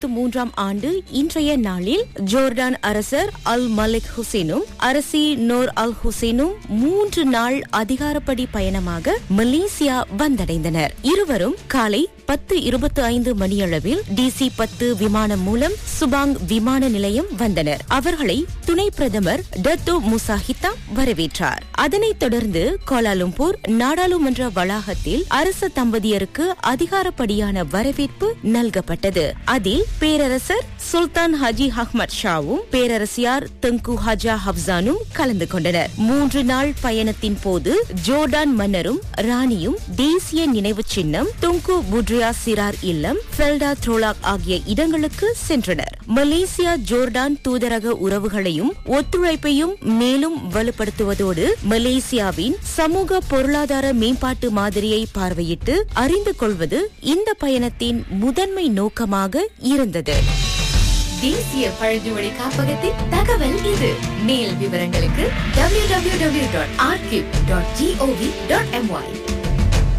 மூன்றாம் ஆண்டு இன்றைய நாளில் ஜோர்டான் அரசர் அல் மலிக் ஹுசேனும் அரசி நோர் அல் ஹுசேனும் மூன்று நாள் அதிகாரப்படி பயணமாக மலேசியா வந்தடைந்தனர் இருவரும் காலை பத்து இருபத்தி ஐந்து மணியளவில் டிசி பத்து விமானம் மூலம் சுபாங் விமான நிலையம் வந்தனர் அவர்களை துணை பிரதமர் டத்தோ முசாஹித்தா வரவேற்றார் அதனைத் தொடர்ந்து கோலாலும்பூர் நாடாளுமன்ற வளாகத்தில் அரச தம்பதியருக்கு அதிகாரப்படியான வரவேற்பு நல்கப்பட்டது அதில் பேரரசர் சுல்தான் ஹஜி அஹ்மத் ஷாவும் பேரரசியார் தெங்கு ஹஜா ஹப்சானும் கலந்து கொண்டனர் மூன்று நாள் பயணத்தின் போது ஜோர்டான் மன்னரும் ராணியும் தேசிய நினைவு சின்னம் துங்கு புட்ரியா சிரார் இல்லம் ஃபெல்டா த்ரோலாக் ஆகிய இடங்களுக்கு சென்றனர் மலேசியா ஜோர்டான் தூதரக உறவுகளையும் ஒத்துழைப்பையும் மேலும் வலுப்படுத்துவதோடு மலேசியாவின் சமூக பொருளாதார மேம்பாட்டு மாதிரியை பார்வையிட்டு அறிந்து கொள்வது இந்த பயணத்தின் முதன்மை நோக்கமாக இருந்தது தேசிய பழங்குமொழி காப்பகத்தின் தகவல் இது மேல் விவரங்களுக்கு www.archive.gov.my